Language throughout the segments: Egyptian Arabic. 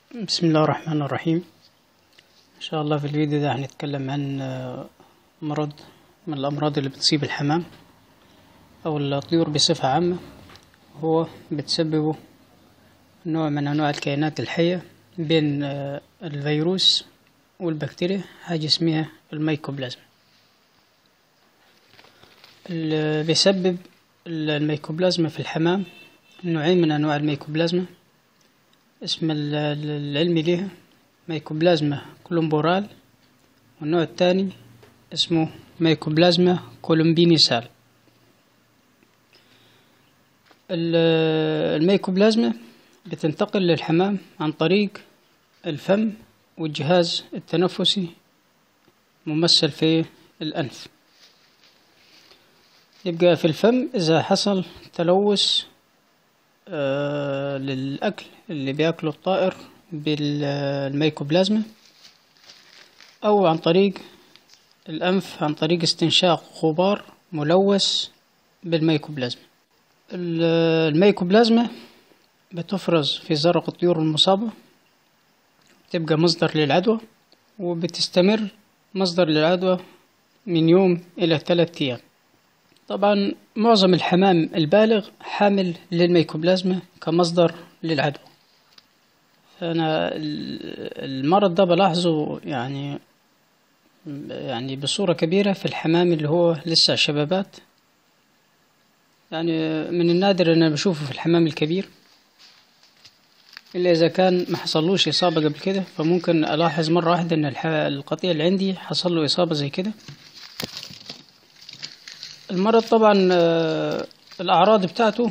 بسم الله الرحمن الرحيم إن شاء الله في الفيديو ده هنتكلم عن آه، مرض من الأمراض اللي بتصيب الحمام أو الطيور بصفة عامة هو بتسببه نوع من أنواع الكائنات الحية بين آه، الفيروس والبكتيريا حاجة اسمها الميكوبلازما اللي بيسبب الميكوبلازما في الحمام نوعين من أنواع الميكوبلازما اسم ال- ال- العلمي ليها ميكوبلازما كولومبورال والنوع الثاني اسمه ميكوبلازما كولومبينيسال ال- الميكوبلازما بتنتقل للحمام عن طريق الفم والجهاز التنفسي ممثل في الأنف يبقى في الفم إذا حصل تلوث آه، للأكل اللي بياكله الطائر بالميكوبلازما أو عن طريق الأنف عن طريق استنشاق غبار ملوث بالميكوبلازما ال- الميكوبلازما بتفرز في زرق الطيور المصابة تبقى مصدر للعدوى وبتستمر مصدر للعدوى من يوم إلى ثلاثة أيام طبعا معظم الحمام البالغ حامل للميكوبلازما كمصدر للعدوى فأنا ال- المرض ده بلاحظه يعني يعني بصورة كبيرة في الحمام اللي هو لسه شبابات يعني من النادر ان انا بشوفه في الحمام الكبير الا اذا كان ما حصلوش اصابة قبل كده فممكن الاحظ مرة واحدة ان الح- القطيع اللي عندي حصل له اصابة زي كده المرض طبعا آه، الأعراض بتاعته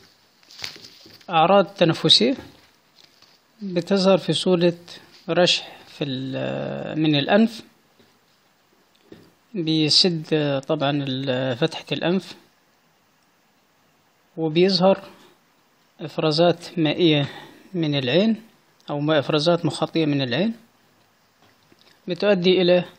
أعراض تنفسية بتظهر في صورة رشح في ال- من الأنف بيسد آه، طبعا ال- فتحة الأنف وبيظهر إفرازات مائية من العين أو ما إفرازات مخاطية من العين بتؤدي إلى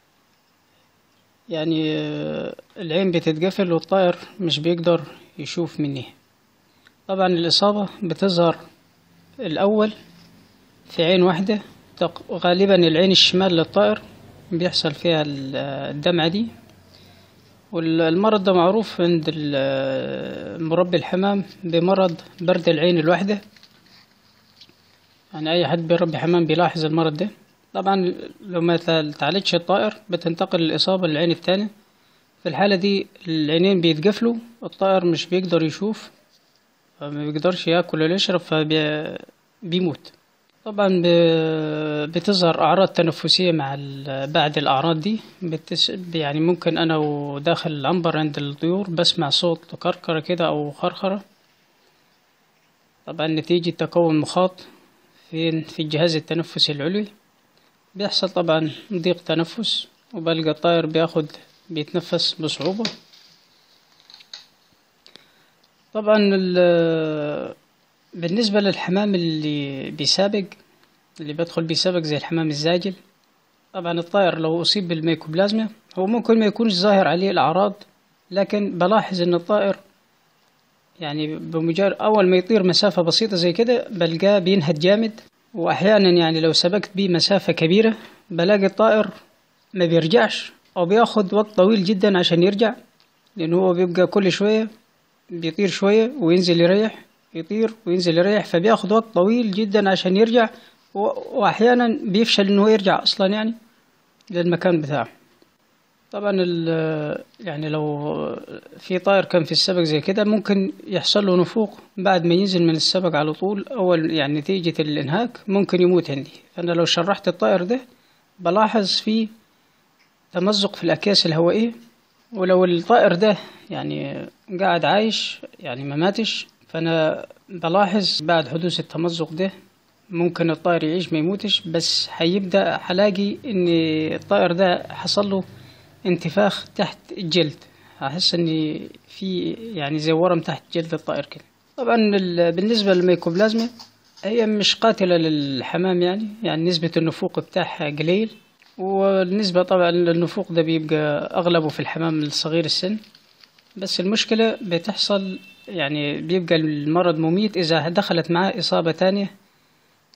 يعني آه، العين بتتقفل والطائر مش بيقدر يشوف منها طبعا الإصابة بتظهر الأول في عين واحدة تق- غالبا العين الشمال للطائر بيحصل فيها ال- الدمعة دي والمرض ده معروف عند ال- مربي الحمام بمرض برد العين الواحدة يعني أي حد بيربي حمام بيلاحظ المرض ده طبعا لو ما تع- تعالجش الطائر بتنتقل الإصابة للعين التانية في الحالة دي العينين بيتقفلوا الطائر مش بيقدر يشوف فما بيقدرش ياكل ولا يشرب فبيموت طبعا ب- بتظهر أعراض تنفسية مع ال- بعد الأعراض دي بتس يعني ممكن أنا وداخل العنبر عند الطيور بسمع صوت كركرة كده أو خرخرة طبعا نتيجة تكون مخاط في في الجهاز التنفسي العلوي بيحصل طبعا ضيق تنفس وبلقى الطائر بياخد بيتنفس بصعوبة طبعا ال- بالنسبة للحمام اللي بيسابق اللي بيدخل بيسابق زي الحمام الزاجل طبعا الطائر لو أصيب بالميكوبلازما هو ممكن ما يكونش ظاهر عليه الأعراض لكن بلاحظ إن الطائر يعني بمجرد أول ما يطير مسافة بسيطة زي كده بلقاه بينهد جامد وأحيانا يعني لو سبقت بيه مسافة كبيرة بلاقي الطائر ما بيرجعش أو بياخد وقت طويل جدا عشان يرجع لأنه هو بيبقى كل شوية بيطير شوية وينزل يريح يطير وينزل يريح فبياخد وقت طويل جدا عشان يرجع و- وأحيانا بيفشل إنه يرجع أصلا يعني للمكان بتاعه طبعا ال- يعني لو في طائر كان في السبق زي كده ممكن يحصل له نفوق بعد ما ينزل من السبق على طول أول يعني نتيجة الإنهاك ممكن يموت عندي فأنا لو شرحت الطائر ده بلاحظ فيه تمزق في الأكياس الهوائية ولو الطائر ده يعني قاعد عايش يعني ما ماتش فأنا بلاحظ بعد حدوث التمزق ده ممكن الطائر يعيش ما يموتش بس هيبدأ هلاقي إن الطائر ده حصل له انتفاخ تحت الجلد هحس إن في يعني زي ورم تحت جلد الطائر كده طبعا ال- بالنسبة للميكوبلازما هي مش قاتلة للحمام يعني يعني نسبة النفوق بتاعها قليل والنسبة طبعا للنفوق ده بيبقى أغلبه في الحمام الصغير السن بس المشكلة بتحصل يعني بيبقى المرض مميت إذا دخلت معاه إصابة تانية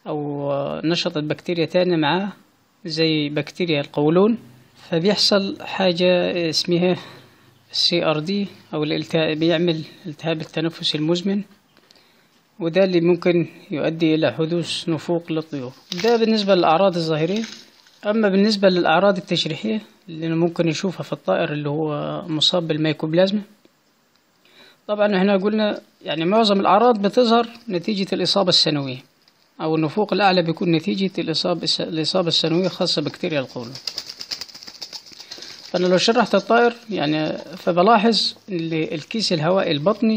أو نشطت بكتيريا تانية معاه زي بكتيريا القولون فبيحصل حاجة اسمها السي ار دي أو الالتهاب بيعمل التهاب التنفس المزمن وده اللي ممكن يؤدي إلى حدوث نفوق للطيور ده بالنسبة للأعراض الظاهرية أما بالنسبة للأعراض التشريحية اللي ممكن نشوفها في الطائر اللي هو مصاب بالميكوبلازما طبعا احنا قلنا يعني معظم الأعراض بتظهر نتيجة الإصابة السنوية أو النفوق الأعلى بيكون نتيجة الإصابة الإصابة السنوية خاصة بكتيريا القولون فأنا لو شرحت الطائر يعني فبلاحظ إن الكيس الهوائي البطني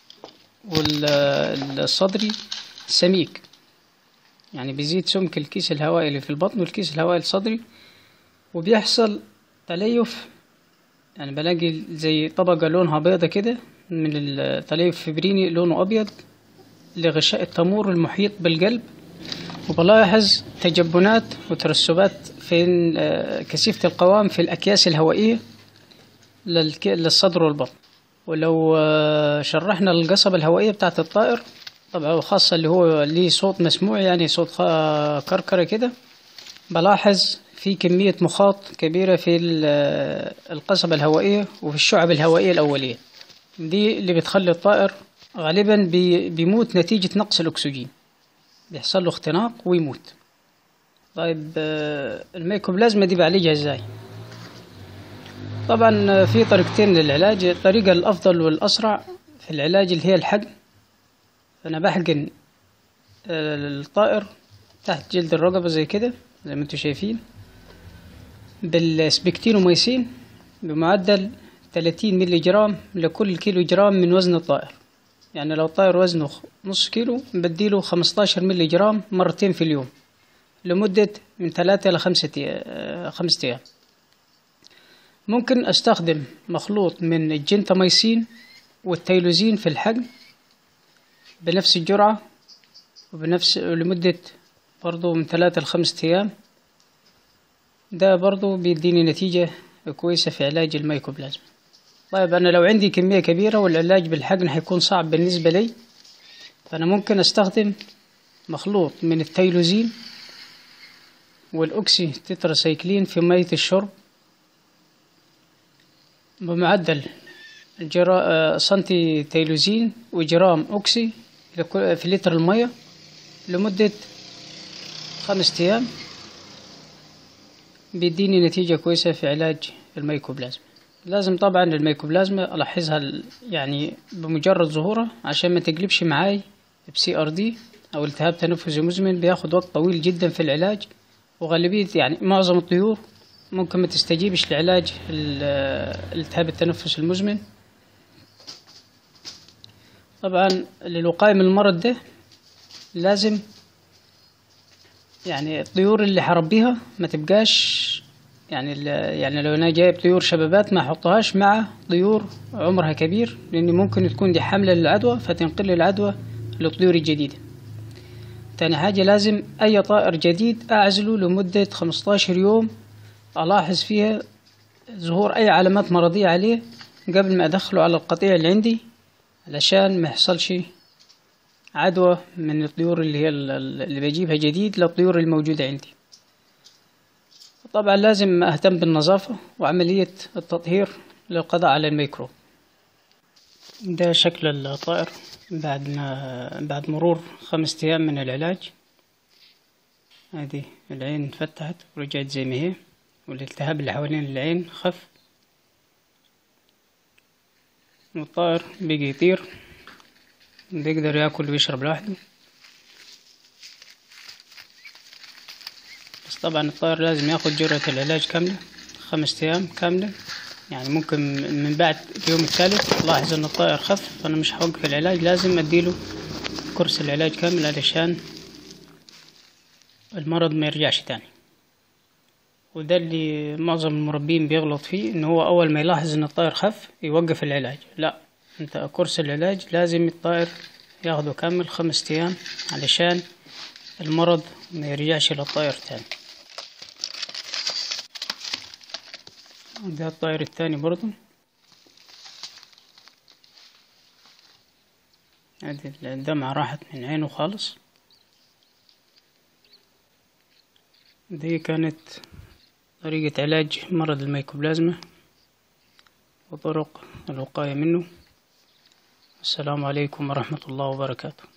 والصدري سميك يعني بيزيد سمك الكيس الهوائي اللي في البطن والكيس الهوائي الصدري وبيحصل تليف يعني بلاقي زي طبقة لونها بيضة كده من التليف فبريني لونه أبيض لغشاء التمور المحيط بالقلب وبلاحظ تجبنات وترسبات في كثيفة القوام في الأكياس الهوائية للصدر والبطن ولو شرحنا القصبة الهوائية بتاعت الطائر طبعا خاصة اللي هو ليه صوت مسموع يعني صوت كركرة كده بلاحظ في كمية مخاط كبيرة في القصبة الهوائية وفي الشعب الهوائية الأولية دي اللي بتخلي الطائر غالبا بيموت نتيجة نقص الأكسجين بيحصل له اختناق ويموت طيب الميكوبلازما دي بعالجها ازاي طبعا في طريقتين للعلاج الطريقة الأفضل والأسرع في العلاج اللي هي الحقن أنا بحقن الطائر تحت جلد الرقبة زي كده زي ما انتم شايفين بالسبكتينوميسين بمعدل 30 ملي جرام لكل كيلو جرام من وزن الطائر يعني لو الطائر وزنه نص كيلو بديله 15 ملي جرام مرتين في اليوم لمدة من ثلاثة إلى خمسة خمسة أيام ممكن أستخدم مخلوط من الجنتاميسين والتيلوزين في الحقن بنفس الجرعة وبنفس لمدة برضو من ثلاثة لخمسة أيام ده برضو بيديني نتيجة كويسة في علاج الميكوبلازما طيب أنا لو عندي كمية كبيرة والعلاج بالحقن هيكون صعب بالنسبة لي فأنا ممكن أستخدم مخلوط من التيلوزين والأوكسي تتراسيكلين في مية الشرب بمعدل جرا... سنتي تيلوزين وجرام أوكسي في لتر المية لمدة خمسة أيام بيديني نتيجة كويسة في علاج الميكوبلازما لازم طبعا الميكوبلازما ألاحظها يعني بمجرد ظهورها عشان ما تقلبش معاي بسي ار دي أو التهاب تنفسي مزمن بياخد وقت طويل جدا في العلاج وغالبية يعني معظم الطيور ممكن ما تستجيبش لعلاج التهاب التنفس المزمن طبعا للوقاية من المرض ده لازم يعني الطيور اللي حربيها ما تبقاش يعني يعني لو انا جايب طيور شبابات ما احطهاش مع طيور عمرها كبير لان ممكن تكون دي حاملة للعدوى فتنقل العدوى للطيور الجديدة تاني حاجة لازم اي طائر جديد اعزله لمدة خمستاشر يوم الاحظ فيها ظهور اي علامات مرضية عليه قبل ما ادخله على القطيع اللي عندي علشان ما يحصلش عدوى من الطيور اللي هي اللي بجيبها جديد للطيور الموجودة عندي طبعا لازم أهتم بالنظافة وعملية التطهير للقضاء على الميكروب ده شكل الطائر بعد ما بعد مرور خمسة أيام من العلاج هذه العين فتحت ورجعت زي ما هي والالتهاب اللي حوالين العين خف والطائر بيجي يطير بيقدر ياكل ويشرب لوحده بس طبعا الطائر لازم ياخد جرعة العلاج كاملة خمسة أيام كاملة يعني ممكن من بعد اليوم الثالث لاحظ ان الطائر خف فانا مش هوقف العلاج لازم اديله كورس العلاج كامل علشان المرض ما يرجعش تاني وده اللي معظم المربين بيغلط فيه ان هو اول ما يلاحظ ان الطائر خف يوقف العلاج لا انت كورس العلاج لازم الطائر ياخده كامل خمسة ايام علشان المرض ما يرجعش للطائر تاني ده الطائر التاني برضو هذه الدمعة راحت من عينه خالص دي كانت طريقة علاج مرض الميكوبلازما وطرق الوقاية منه السلام عليكم ورحمة الله وبركاته